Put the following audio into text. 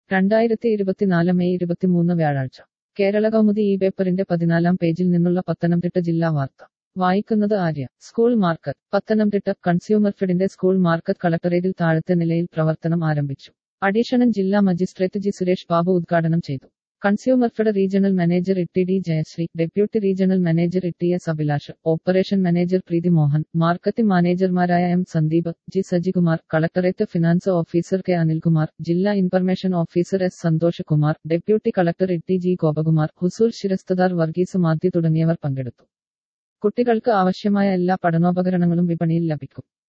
രണ്ടായിരത്തി ഇരുപത്തിനാല് മെയ് ഇരുപത്തിമൂന്ന് വ്യാഴാഴ്ച കേരള കൗമുദി ഈ പേപ്പറിന്റെ പതിനാലാം പേജിൽ നിന്നുള്ള പത്തനംതിട്ട ജില്ലാ വാർത്ത വായിക്കുന്നത് Arya school market Pathanamthitta consumer ഫെഡിന്റെ സ്കൂൾ മാർക്കറ്റ് കളക്ടറേറ്റിൽ താഴത്തെ നിലയിൽ പ്രവർത്തനം ആരംഭിച്ചു അഡീഷണൽ ജില്ലാ മജിസ്ട്രേറ്റ് ജി സുരേഷ് ബാബു ഉദ്ഘാടനം ചെയ്തു കൺസ്യൂമർ ഫെഡ് റീജിയണൽ മാനേജർ ഇട്ടി D Jayasree deputy regional manager ഇട്ടി S Abhilash operation manager Preethi Mohan marketing മാനേജർമാരായ M Sandeep G Sajikumar collectorate finance officer K Anilkumar ജില്ലാ information officer S Santhosh Kumar deputy collector ഇട്ടി ജി ഗോപകുമാർ ഹുസൂർ ശിരസ്തദാർ വർഗീസ് മാത്യു തുടങ്ങിയവർ പങ്കെടുത്തു കുട്ടികൾക്ക് ആവശ്യമായ എല്ലാ പഠനോപകരണങ്ങളും വിപണിയിൽ ലഭിക്കും